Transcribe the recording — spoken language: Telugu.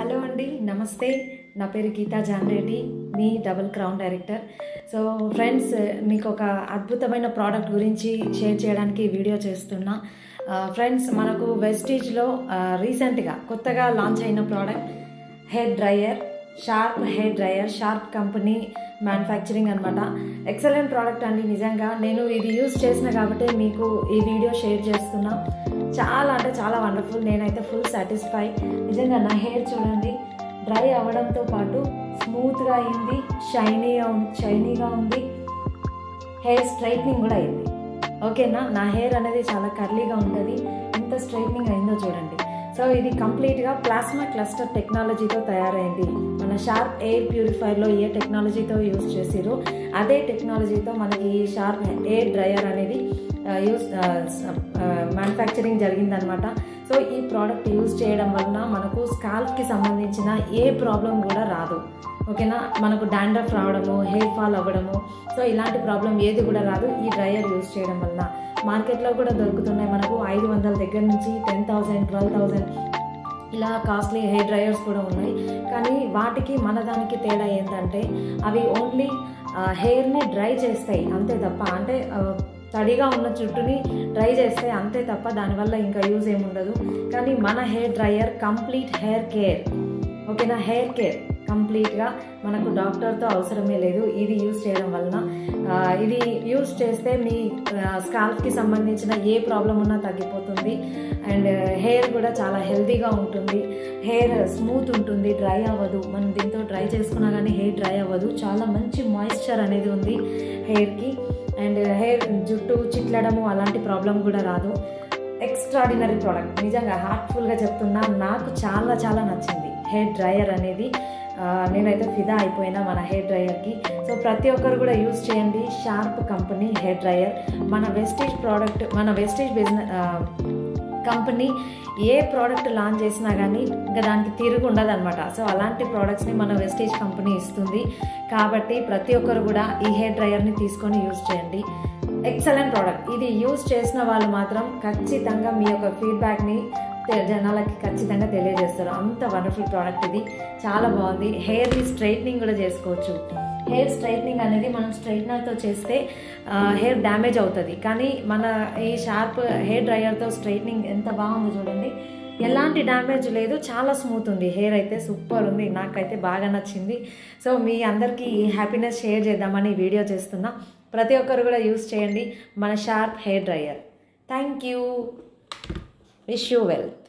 హలో అండి నమస్తే నా పేరు గీతా జాన్రెడ్డి మీ double crown director so friends మీకు ఒక అద్భుతమైన ప్రోడక్ట్ గురించి షేర్ చేయడానికి ఈ వీడియో చేస్తున్నా ఆ, ఫ్రెండ్స్ మనకు వెస్టీజ్లో ఆ, రీసెంట్గా కొత్తగా లాంచ్ అయిన product hair dryer sharp hair dryer sharp company manufacturing అనమాట ఎక్సలెంట్ ప్రోడక్ట్ అండి నిజంగా నేను ఇది యూస్ చేసిన కాబట్టి మీకు ఈ వీడియో షేర్ చేస్తున్నా చాలా అంటే చాలా వండర్ఫుల్ నేనైతే ఫుల్ సాటిస్ఫై నిజంగా నా హెయిర్ చూడండి డ్రై అవ్వడంతో పాటు స్మూత్గా అయింది షైనీగా షైనీగా ఉంది హెయిర్ స్ట్రైట్నింగ్ కూడా అయింది ఓకేనా నా హెయిర్ అనేది చాలా కర్లీగా ఉంటుంది ఎంత స్ట్రైట్నింగ్ అయిందో చూడండి సో ఇది కంప్లీట్గా ప్లాస్మా క్లస్టర్ టెక్నాలజీతో తయారైంది మన షార్ప్ ఎయిర్ ప్యూరిఫైర్లో ఏ టెక్నాలజీతో యూస్ చేసిరో అదే టెక్నాలజీతో మనకి ఈ షార్ప్ ఎయిర్ డ్రయర్ అనేది యూస్ మ్యానుఫ్యాక్చరింగ్ జరిగిందనమాట సో ఈ ప్రోడక్ట్ యూస్ చేయడం వలన మనకు స్కాల్ప్కి సంబంధించిన ఏ ప్రాబ్లం కూడా రాదు ఓకేనా మనకు డాండ్రఫ్ రావడము హెయిర్ ఫాల్ అవ్వడము సో ఇలాంటి ప్రాబ్లం ఏది కూడా రాదు ఈ డ్రయర్ యూస్ చేయడం వలన మార్కెట్లో కూడా దొరుకుతున్నాయి మనకు ఐదు వందల దగ్గర నుంచి టెన్ థౌజండ్ ట్వెల్వ్ థౌజండ్ ఇలా కాస్ట్లీ హెయిర్ డ్రయర్స్ కూడా ఉన్నాయి కానీ వాటికి మన దానికి తేడా ఏంటంటే అవి ఓన్లీ హెయిర్ని డ్రై చేస్తాయి అంతే తప్ప అంటే ఆ, తడిగా ఉన్న జుట్టుని డ్రై చేస్తే అంతే తప్ప దానివల్ల ఇంకా యూజ్ ఏముండదు కానీ మన hair dryer complete hair care ఓకేనా హెయిర్ కేర్ కంప్లీట్గా మనకు డాక్టర్తో అవసరమే లేదు ఇది యూస్ చేయడం వలన ఆ, ఇది యూస్ చేస్తే మీ స్కాల్ప్కి సంబంధించిన ఏ ప్రాబ్లం ఉన్నా తగ్గిపోతుంది అండ్ హెయిర్ కూడా చాలా హెల్తీగా ఉంటుంది హెయిర్ స్మూత్ ఉంటుంది డ్రై అవ్వదు మనం దీంతో డ్రై చేసుకున్నా కానీ హెయిర్ డ్రై అవ్వదు చాలా మంచి మాయిశ్చర్ అనేది ఉంది హెయిర్కి అండ్ హెయిర్ జుట్టు చిట్లడము అలాంటి ప్రాబ్లం కూడా రాదు ఎక్స్ట్రాడినరీ ప్రోడక్ట్ నిజంగా హార్ట్ఫుల్గా చెప్తున్నా నాకు చాలా చాలా నచ్చింది హెయిర్ డ్రయర్ అనేది ఆ, నేనైతే ఫిదా అయిపోయినా మన హెయిర్ డ్రయర్కి సో ప్రతి ఒక్కరు కూడా యూస్ చేయండి షార్ప్ కంపెనీ హెయిర్ డ్రయర్ మన వెస్టేజ్ ప్రోడక్ట్ మన వెస్టేజ్ బిజినెస్ కంపెనీ ఏ ప్రోడక్ట్ లాంచ్ చేసినా కానీ ఇంకా దానికి తిరుగు ఉండదన్నమాట సో అలాంటి ప్రోడక్ట్స్ని మన వెస్టేజ్ కంపెనీ ఇస్తుంది కాబట్టి ప్రతి ఒక్కరు కూడా ఈ హెయిర్ డ్రయర్ని తీసుకొని యూస్ చేయండి ఎక్సలెంట్ ప్రోడక్ట్ ఇది యూస్ చేసిన వాళ్ళు మాత్రం ఖచ్చితంగా మీ యొక్క ఫీడ్బ్యాక్ని తె- జనాలకి ఖచ్చితంగా తెలియజేస్తారు అంత వండర్ఫుల్ ప్రోడక్ట్ ఇది చాలా బాగుంది హెయిర్ని స్ట్రైట్నింగ్ కూడా చేసుకోవచ్చు హెయిర్ స్ట్రైట్నింగ్ అనేది మనం స్ట్రైట్నర్తో చేస్తే హెయిర్ డ్యామేజ్ అవుతుంది కానీ మన ఈ షార్ప్ హెయిర్ డ్రయర్తో స్ట్రైట్నింగ్ ఎంత బాగుందో చూడండి ఎలాంటి డ్యామేజ్ లేదు చాలా స్మూత్ ఉంది హెయిర్ అయితే సూపర్ ఉంది నాకైతే బాగా నచ్చింది సో మీ అందరికీ ఈ హ్యాపీనెస్ షేర్ చేద్దామని ఈ వీడియో చేస్తున్నా ప్రతి ఒక్కరు కూడా యూస్ చేయండి మన sharp hair dryer thank you wish you well